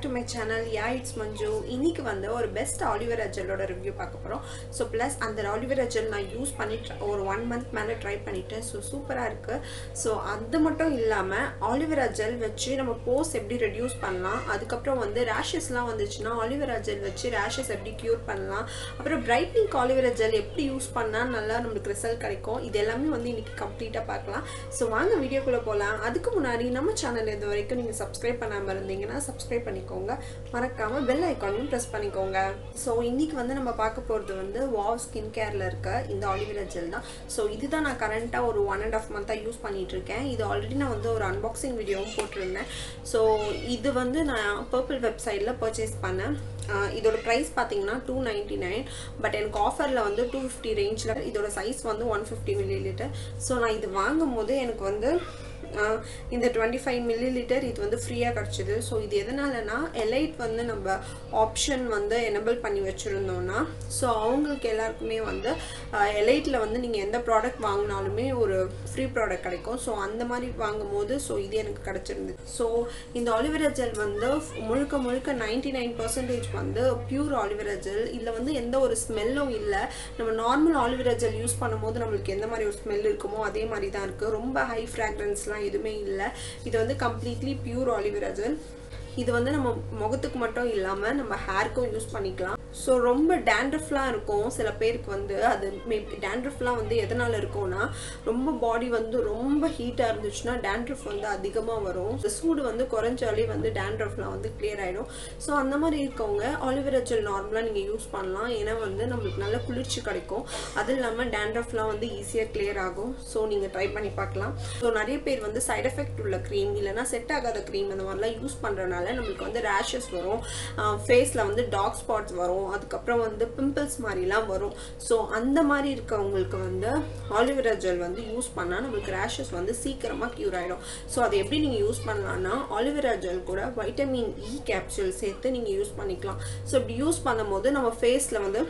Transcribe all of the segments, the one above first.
my channel yeah it's Manju இன்னைக்கு வந்து ஒரு பெஸ்ட் ஆலிவேரா ஜெல்லோட ரிவ்யூ பார்க்க போகிறோம் ஸோ ப்ளஸ் அந்த ஆலிவேரா ஜெல் நான் யூஸ் பண்ணி try- ஒரு ஒன் மந்த் மேலே ட்ரை பண்ணிட்டேன் ஸோ சூப்பராக இருக்குது ஸோ அது மட்டும் இல்லாமல் ஆலிவேரா ஜெல் வச்சு நம்ம போஸ் எப்படி ரெடியூஸ் பண்ணலாம் அதுக்கப்புறம் வந்து ரேஷஸ்லாம் வந்துச்சுன்னா ஆலிவேரா ஜெல் வச்சு ரேஷஸ் எப்படி க்யூர் பண்ணலாம் அப்புறம் பிரைட்னிங் ஆலிவேரா ஜெல் எப்படி யூஸ் பண்ணால் நல்லா நம்மளுக்கு ரிசல்ட் கிடைக்கும் இது எல்லாமே வந்து இன்னைக்கு கம்ப்ளீட்டாக பார்க்கலாம் ஸோ வாங்க வீடியோக்குள்ளே போகலாம் அதுக்கு முன்னாடி நம்ம சேனல் இது வரைக்கும் நீங்கள் சப்ஸ்கிரைப் பண்ணாமல் இருந்தீங்கன்னா சப்ஸ்கிரைப் பண்ணிக்கோங்க மறக்காமல் பெல் ஐக்கானையும் ப்ரெஸ் பண்ணிக்கோங்க ஸோ இன்னைக்கு வந்து நம்ம பார்க்க போகிறது வந்து வாவ் ஸ்கின் கேரில் இருக்க இந்த ஆலிவேரா ஜெல் தான் ஸோ இதுதான் நான் கரண்ட்டாக ஒரு ஒன் அண்ட் ஆஃப் மந்த்தாக யூஸ் பண்ணிட்டு இருக்கேன் இது ஆல்ரெடி நான் வந்து ஒரு அன்பாக்சிங் வீடியோவும் போட்டிருந்தேன் ஸோ இது வந்து நான் பர்பிள் வெப்சைட்டில் பர்ச்சேஸ் பண்ணேன் ஆஹ் இதோட ப்ரைஸ் பார்த்தீங்கன்னா டூ நைன்டி நைன் பட் எனக்கு ஆஃபரில் வந்து டூ ஃபிஃப்டி ரேஞ்சில் இதோட சைஸ் வந்து one fifty millilitre so நான் இது வாங்கும் போது எனக்கு வந்து ஆஹ் இந்த டுவெண்ட்டி ஃபைவ் மில்லி லிட்டர் இது வந்து ஃப்ரீயாக கிடச்சிது ஸோ இது எதனாலனா எலைட் வந்து நம்ம ஆப்ஷன் வந்து எனபிள் பண்ணி வச்சுருந்தோம்னா ஸோ அவங்களுக்கு எல்லாருக்குமே வந்து எலைட்டில் வந்து நீங்கள் எந்த ப்ராடக்ட் வாங்கினாலுமே ஒரு ஃப்ரீ ப்ராடக்ட் கிடைக்கும் ஸோ அந்த மாதிரி வாங்கும் போது ஸோ இது எனக்கு கிடச்சிருந்தது ஸோ இந்த ஆலிவேரா ஜெல் வந்து முழுக்க முழுக்க நைன்டி நைன் பர்சன்டேஜ் வந்து பியூர் ஆலிவேரா ஜெல் இதில் வந்து எந்த ஒரு ஸ்மெல்லும் இல்லை நம்ம நார்மல் ஆலிவேரா ஜெல் யூஸ் பண்ணும்போது நம்மளுக்கு எந்த மாதிரி ஒரு ஸ்மெல் இருக்குமோ அதே மாதிரி தான் இருக்குது ரொம்ப ஹை ஃப்ராக்ரன்ஸ்லாம் எதுவுமே இல்லை இது வந்து கம்ப்ளீட்லி பியூர் ஆலிவேரா ஜெல் இது வந்து நம்ம முகத்துக்கு மட்டும் இல்லாமல் நம்ம ஹேர்க்கும் யூஸ் பண்ணிக்கலாம் ஸோ ரொம்ப டேண்ட்ரஃப்லாம் இருக்கும் சில பேருக்கு வந்து அது மேபி டேண்ட்ரஃப்லாம் வந்து எதனால் இருக்கும்னா ரொம்ப பாடி வந்து ரொம்ப ஹீட்டாக இருந்துச்சுன்னா டேண்ட்ரஃப் வந்து அதிகமாக வரும் இந்த சூடு வந்து குறைஞ்சாலே வந்து டேண்ட்ரஃப்லாம் வந்து கிளியர் ஆகிடும் ஸோ அந்த மாதிரி இருக்கவங்க ஆலிவேரா ஜெல் நார்மலாக நீங்கள் யூஸ் பண்ணலாம் ஏன்னா வந்து நம்மளுக்கு நல்ல குளிர்ச்சி கிடைக்கும் அது இல்லாமல் டேண்ட்ரஃப்லாம் வந்து ஈஸியாக கிளியர் ஆகும் ஸோ நீங்கள் ட்ரை பண்ணி பார்க்கலாம் ஸோ நிறைய பேர் வந்து சைட் எஃபெக்ட் உள்ள க்ரீம் இல்லைனா செட் ஆகாத க்ரீம் அந்த மாதிரிலாம் யூஸ் பண்ணுறனால நம்மளுக்கு வந்து ரேஷஸ் வரும் ஃபேஸில் வந்து டார்க் ஸ்பாட்ஸ் வரும் அதுக்கப்புறம் வந்து பிம்பிள்ஸ் மாதிரிலாம் வரும் ஸோ அந்த மாதிரி இருக்கவங்களுக்கு வந்து ஆலிவேரா ஜெல் வந்து யூஸ் பண்ணால் நம்மளுக்கு ரேஷஸ் வந்து சீக்கிரமாக க்யூர் ஆகிடும் ஸோ அதை எப்படி நீங்கள் யூஸ் பண்ணலான்னா ஆலிவேரா ஜெல் கூட வைட்டமின் இ கேப்சூல் சேர்த்து நீங்கள் யூஸ் பண்ணிக்கலாம் ஸோ இப்படி யூஸ் பண்ணும்போது நம்ம ஃபேஸில் வந்து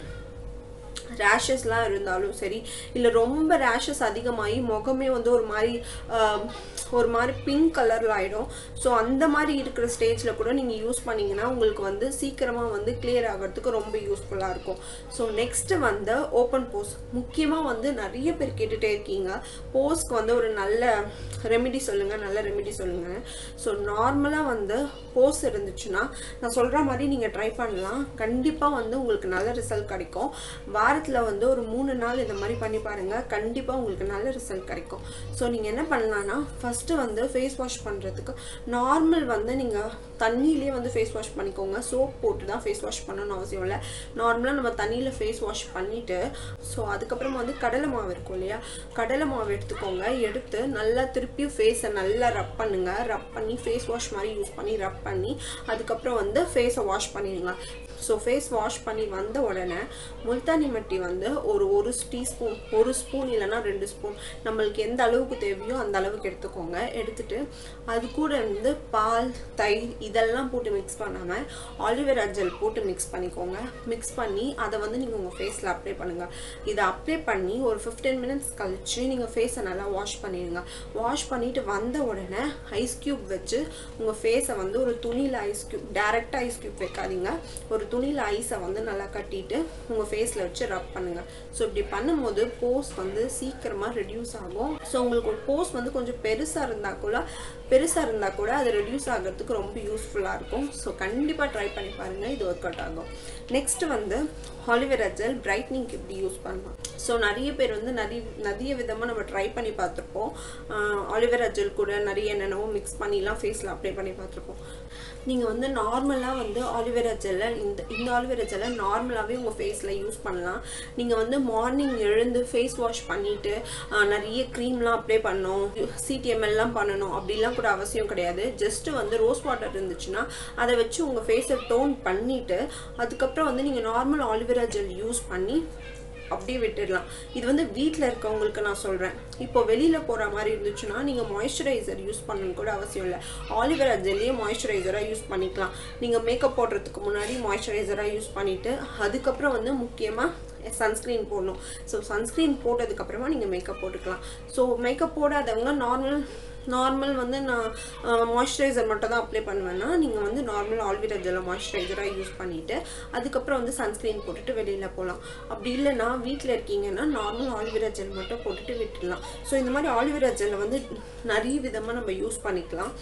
ரேஷஸ்லாம் இருந்தாலும் சரி இல்லை ரொம்ப ரேஷஸ் அதிகமாகி முகமே வந்து ஒரு மாதிரி ஆஹ், ஒரு மாதிரி பிங்க் கலரில் ஆகிடும் ஸோ அந்த மாதிரி இருக்கிற ஸ்டேஜில் கூட நீங்கள் யூஸ் பண்ணிங்கன்னா உங்களுக்கு வந்து சீக்கிரமாக வந்து கிளியர் ஆகிறதுக்கு ரொம்ப யூஸ்ஃபுல்லாக இருக்கும் ஸோ நெக்ஸ்ட்டு வந்து ஓப்பன் போஸ் முக்கியமாக வந்து நிறைய பேர் கேட்டுகிட்டே இருக்கீங்க போஸ்க்கு வந்து ஒரு நல்ல ரெமிடி சொல்லுங்கள் நல்ல ரெமிடி சொல்லுங்கள் ஸோ நார்மலாக வந்து போஸ் இருந்துச்சுன்னா நான் சொல்கிற மாதிரி நீங்கள் ட்ரை பண்ணலாம் கண்டிப்பாக வந்து உங்களுக்கு நல்ல ரிசல்ட் கிடைக்கும் வாரத்தில் வந்து ஒரு மூணு நாள் இந்த மாதிரி பண்ணி பாருங்கள் கண்டிப்பாக உங்களுக்கு நல்ல ரிசல்ட் கிடைக்கும் ஸோ நீங்கள் என்ன பண்ணலான்னா ஃபஸ்ட்டு வந்து ஃபேஸ் வாஷ் பண்ணுறதுக்கு நார்மல் வந்து நீங்கள் தண்ணியிலே வந்து ஃபேஸ் வாஷ் பண்ணிக்கோங்க சோப் போட்டு தான் ஃபேஸ் வாஷ் பண்ணணும்னு அவசியம் இல்லை நார்மலாக நம்ம தண்ணியில் ஃபேஸ் வாஷ் பண்ணிவிட்டு ஸோ அதுக்கப்புறமா வந்து கடலை மாவு இருக்கும் இல்லையா கடலை மாவு எடுத்துக்கோங்க எடுத்து நல்லா திருப்பியும் ஃபேஸை நல்லா ரப் பண்ணுங்க ரப் பண்ணி ஃபேஸ் வாஷ் மாதிரி யூஸ் பண்ணி ரப் பண்ணி அதுக்கப்புறம் வந்து ஃபேஸை வாஷ் பண்ணிடுங்க ஸோ ஃபேஸ் வாஷ் பண்ணி வந்த உடனே முல்தானி மட்டி வந்து ஒரு ஒரு டீஸ்பூன் ஒரு ஸ்பூன் இல்லைன்னா ரெண்டு ஸ்பூன் நம்மளுக்கு எந்த அளவுக்கு தேவையோ அந்த அளவுக்கு எடுத்துக்கோங்க எடுத்துட்டு அது கூட வந்து பால் தயிர் இதெல்லாம் போட்டு மிக்ஸ் பண்ணாமல் ஆலிவேரா ஜெல் போட்டு மிக்ஸ் பண்ணிக்கோங்க மிக்ஸ் பண்ணி அதை வந்து நீங்கள் உங்கள் ஃபேஸில் அப்ளை பண்ணுங்கள் இதை அப்ளை பண்ணி ஒரு ஃபிஃப்டீன் மினிட்ஸ் கழிச்சு நீங்கள் ஃபேஸை நல்லா வாஷ் பண்ணிடுங்க வாஷ் பண்ணிட்டு வந்த உடனே ஐஸ் க்யூப் வச்சு உங்கள் ஃபேஸை வந்து ஒரு துணியில் ஐஸ் க்யூப் டேரெக்டாக ஐஸ் க்யூப் வைக்காதீங்க ஒரு துணியில் ஐஸை வந்து நல்லா கட்டிட்டு உங்கள் ஃபேஸில் வச்சு ரப் பண்ணுங்கள் ஸோ இப்படி பண்ணும்போது போஸ் வந்து சீக்கிரமாக ரெடியூஸ் ஆகும் ஸோ உங்களுக்கு ஒரு போஸ் வந்து கொஞ்சம் பெருசாக இருந்தால் கூட பெருசாக இருந்தால் கூட அது ரெடியூஸ் ஆகிறதுக்கு ரொம்ப யூஸ்ஃபுல்லாக இருக்கும் ஸோ கண்டிப்பாக ட்ரை பண்ணி பாருங்கள் இது ஒர்க் அவுட் ஆகும் நெக்ஸ்ட் வந்து ஆலிவேரா ஜெல் பிரைட்னிங்க்கு எப்படி யூஸ் பண்ணலாம் ஸோ நிறைய பேர் வந்து நிறைய நிறைய விதமாக நம்ம ட்ரை பண்ணி பார்த்துருப்போம் ஆலிவேரா ஜெல் கூட நிறைய என்னென்னவோ மிக்ஸ் பண்ணிலாம் ஃபேஸில் அப்ளை பண்ணி பார்த்துருப்போம் நீங்கள் வந்து நார்மலாக வந்து ஆலிவேரா ஜெல்லை இந்த இந்த ஆலிவேரா ஜெல்லை நார்மலாகவே உங்கள் ஃபேஸில் யூஸ் பண்ணலாம் நீங்கள் வந்து மார்னிங் எழுந்து ஃபேஸ் வாஷ் பண்ணிவிட்டு நிறைய க்ரீம்லாம் அப்ளை பண்ணணும் சிடிஎம்எல்லாம் பண்ணணும் அப்படிலாம் கூட அவசியம் கிடையாது ஜஸ்ட்டு வந்து ரோஸ் வாட்டர் இருந்துச்சுன்னா அதை வச்சு உங்கள் ஃபேஸை டோன் பண்ணிவிட்டு அதுக்கப்புறம் வந்து நீங்கள் நார்மல் ஆலிவேரா ஜெல் யூஸ் பண்ணி அப்படியே விட்டுடலாம் இது வந்து வீட்டில் இருக்கவங்களுக்கு நான் சொல்கிறேன் இப்போ வெளியில் போகிற மாதிரி இருந்துச்சுன்னா நீங்கள் மாய்ஸ்சரைசர் யூஸ் பண்ணணும்னு கூட அவசியம் இல்லை ஆலிவேரா ஜெல்லியே மாய்ஸ்சரைசராக யூஸ் பண்ணிக்கலாம் நீங்கள் மேக்கப் போடுறதுக்கு முன்னாடி மாய்ஸ்சரைசராக யூஸ் பண்ணிவிட்டு அதுக்கப்புறம் வந்து முக்கியமாக சன்ஸ்க்ரீன் போடணும் ஸோ சன்ஸ்க்ரீன் போட்டதுக்கப்புறமா நீங்கள் மேக்கப் போட்டுக்கலாம் ஸோ மேக்கப் போடாதவங்க நார்மல் நார்மல் வந்து நான் மாய்ஸ்சரைசர் மட்டும் தான் அப்ளை பண்ணுவேன்னா நீங்கள் வந்து நார்மல் ஆல்விரா ஜெல்லை மாய்ஸ்சரைசராக யூஸ் பண்ணிவிட்டு அதுக்கப்புறம் வந்து சன்ஸ்க்ரீன் போட்டுட்டு வெளியில் போகலாம் அப்படி இல்லைன்னா வீட்டில் இருக்கீங்கன்னா நார்மல் ஆல்விரா ஜெல் மட்டும் போட்டுட்டு விட்டுடலாம் ஸோ இந்த மாதிரி ஆல்விரா ஜெல்லை வந்து நிறைய விதமாக நம்ம யூஸ் பண்ணிக்கலாம்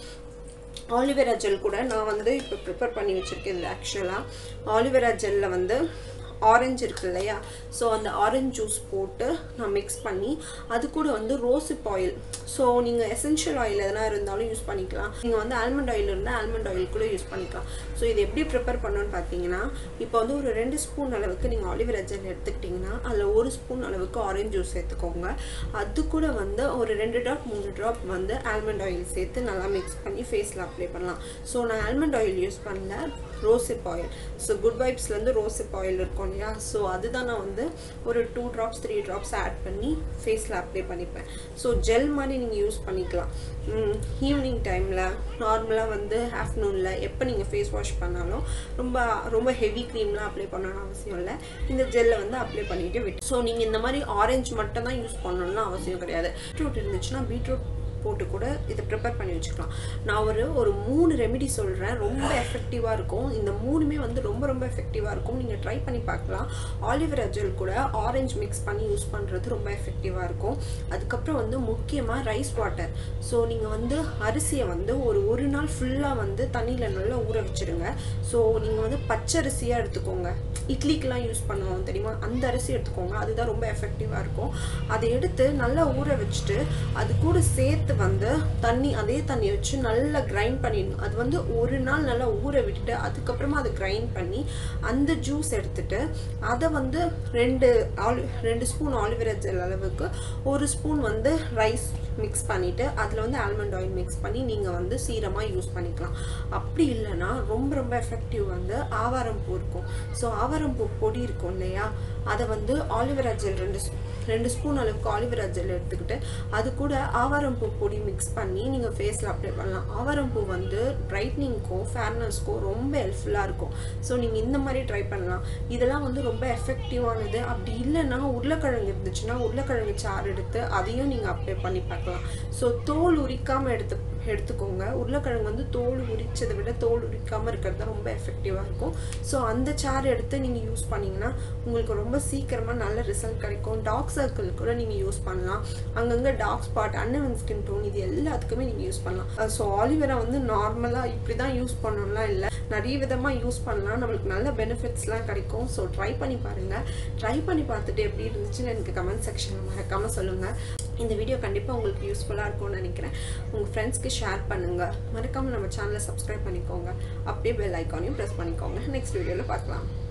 ஆலிவேரா ஜெல் கூட நான் வந்து இப்போ ப்ரிப்பேர் பண்ணி வச்சுருக்கேன் இதில் ஆக்சுவலாக ஆலிவேரா ஜெல்லில் வந்து ஆரஞ்சு இருக்கு இல்லையா ஸோ அந்த ஆரஞ்சு ஜூஸ் போட்டு நான் மிக்ஸ் பண்ணி அது கூட வந்து ரோசிப் ஆயில் ஸோ நீங்கள் எசென்ஷியல் ஆயில் எதனா இருந்தாலும் யூஸ் பண்ணிக்கலாம் நீங்கள் வந்து ஆல்மண்ட் ஆயில் இருந்தால் ஆல்மண்ட் ஆயில் கூட யூஸ் பண்ணிக்கலாம் ஸோ இது எப்படி ப்ரிப்பேர் பண்ணணும்னு பார்த்தீங்கன்னா இப்போ வந்து ஒரு ரெண்டு ஸ்பூன் அளவுக்கு நீங்கள் ஆலிவேரா ஜெல் எடுத்துக்கிட்டிங்கன்னா அதில் ஒரு ஸ்பூன் அளவுக்கு ஆரஞ்சு ஜூஸ் சேர்த்துக்கோங்க அது கூட வந்து ஒரு ரெண்டு ட்ராப் மூணு ட்ராப் வந்து ஆல்மண்ட் ஆயில் சேர்த்து நல்லா மிக்ஸ் பண்ணி ஃபேஸில் அப்ளை பண்ணலாம் ஸோ நான் ஆல்மண்ட் ஆயில் யூஸ் பண்ணல ரோசிப் ஆயில் ஸோ குட் வைப்ஸ்லேருந்து ரோசிப் ஆயில் இருக்கும் இல்லையா ஸோ அதுதான் நான் வந்து ஒரு two drops three drops add பண்ணி ஃபேஸில் அப்ளை பண்ணிப்பேன் ஸோ ஜெல் மாதிரி நீங்கள் யூஸ் பண்ணிக்கலாம் ஈவினிங் டைமில் நார்மலாக வந்து ஆஃப்டர்நூனில் எப்போ நீங்கள் ஃபேஸ் வாஷ் பண்ணாலும் ரொம்ப ரொம்ப ஹெவி க்ரீம்லாம் அப்ளை பண்ணணும்னு அவசியம் இல்லை இந்த ஜெல்லை வந்து அப்ளை பண்ணிவிட்டு விட்டு ஸோ நீங்கள் இந்த மாதிரி ஆரஞ்சு மட்டும் தான் யூஸ் பண்ணணும்னு அவசியம் கிடையாது பீட்ரூட் இருந்துச்சுன்னா பீட்ரூட் போட்டு கூட இதை ப்ரிப்பேர் பண்ணி வச்சுக்கலாம் நான் ஒரு ஒரு மூணு ரெமெடி சொல்கிறேன் ரொம்ப எஃபெக்டிவாக இருக்கும் இந்த மூணுமே வந்து ரொம்ப ரொம்ப எஃபெக்டிவாக இருக்கும் நீங்கள் ட்ரை பண்ணி பார்க்கலாம் ஆலிவேரா ஜெல் கூட ஆரஞ்சு மிக்ஸ் பண்ணி யூஸ் பண்ணுறது ரொம்ப எஃபெக்டிவாக இருக்கும் அதுக்கப்புறம் வந்து முக்கியமாக ரைஸ் வாட்டர் ஸோ நீங்கள் வந்து அரிசியை வந்து ஒரு ஒரு நாள் ஃபுல்லாக வந்து தண்ணியில் நல்லா ஊற வச்சுருங்க ஸோ நீங்கள் வந்து பச்சரிசியாக எடுத்துக்கோங்க இட்லிக்கெலாம் யூஸ் பண்ணுவோம் தெரியுமா அந்த அரிசி எடுத்துக்கோங்க அதுதான் ரொம்ப எஃபெக்டிவாக இருக்கும் அதை எடுத்து நல்லா ஊற வச்சுட்டு அது கூட சேர்த்து வந்து தண்ணி அதே தண்ணியை வச்சு நல்லா கிரைண்ட் பண்ணிடணும் அது வந்து ஒரு நாள் நல்லா ஊற விட்டுட்டு அதுக்கப்புறமா அதை கிரைண்ட் பண்ணி அந்த ஜூஸ் எடுத்துட்டு அதை வந்து ரெண்டு ஆலி ரெண்டு ஸ்பூன் ஆலிவேரா ஜெல் அளவுக்கு ஒரு ஸ்பூன் வந்து ரைஸ் மிக்ஸ் பண்ணிவிட்டு அதில் வந்து ஆல்மண்ட் ஆயில் மிக்ஸ் பண்ணி நீங்கள் வந்து சீரமாக யூஸ் பண்ணிக்கலாம் அப்படி இல்லைன்னா ரொம்ப ரொம்ப எஃபெக்டிவ் வந்து ஆவாரம் பூ இருக்கும் ஸோ ஆவாரம் பூ பொடி இருக்கும் இல்லையா அதை வந்து ஆலிவேரா ஜெல் ரெண்டு ரெண்டு ஸ்பூன் அளவுக்கு ஆலிவேரா ஜெல் எடுத்துக்கிட்டு அது கூட ஆவாரம் பூ பொடி மிக்ஸ் பண்ணி நீங்கள் ஃபேஸில் அப்ளை பண்ணலாம் ஆவாரம் பூ வந்து பிரைட்னிங்க்கும் ஃபேர்னஸ்க்கும் ரொம்ப ஹெல்ப்ஃபுல்லாக இருக்கும் ஸோ நீங்கள் இந்த மாதிரி ட்ரை பண்ணலாம் இதெல்லாம் வந்து ரொம்ப எஃபெக்டிவானது அப்படி இல்லைன்னா உருளைக்கிழங்கு இருந்துச்சுன்னா உருளைக்கிழங்கு சாறு எடுத்து அதையும் நீங்கள் அப்ளை பண்ணி பார்க்கலாம் ஸோ தோல் உரிக்காமல் எடுத்து எடுத்துக்கோங்க உருளைக்கிழங்கு வந்து தோல் உரிச்சதை விட தோல் உரிக்காமல் இருக்கிறது தான் ரொம்ப எஃபெக்டிவாக இருக்கும் ஸோ அந்த சாறு எடுத்து நீங்கள் யூஸ் பண்ணிங்கன்னா உங்களுக்கு ரொம்ப சீக்கிரமாக நல்ல ரிசல்ட் கிடைக்கும் டாக் சர்க்கிள் கூட நீங்கள் யூஸ் பண்ணலாம் அங்கங்கே டாக் ஸ்பாட் அன்னவன் ஸ்கின் டோன் இது எல்லாத்துக்குமே நீங்கள் யூஸ் பண்ணலாம் ஸோ ஆலிவேரா வந்து நார்மலாக இப்படி தான் யூஸ் பண்ணணும்லாம் இல்லை நிறைய விதமாக யூஸ் பண்ணலாம் நம்மளுக்கு நல்ல பெனிஃபிட்ஸ்லாம் கிடைக்கும் ஸோ ட்ரை பண்ணி பாருங்கள் ட்ரை பண்ணி பார்த்துட்டு எப்படி இருந்துச்சுன்னு எனக்கு கமெண்ட் செக்ஷனில் மறக்காமல் சொல்லுங்கள் இந்த வீடியோ கண்டிப்பாக உங்களுக்கு யூஸ்ஃபுல்லாக இருக்கும்னு நினைக்கிறேன் உங்கள் ஃப்ரெண்ட்ஸ்க்கு ஷேர் பண்ணுங்கள் மறக்காமல் நம்ம சேனலை சப்ஸ்கிரைப் பண்ணிக்கோங்க அப்படியே பெல் ஐக்கானையும் ப்ரெஸ் பண்ணிக்கோங்க நெக்ஸ்ட் வீடியோவில் பார்க்கலாம்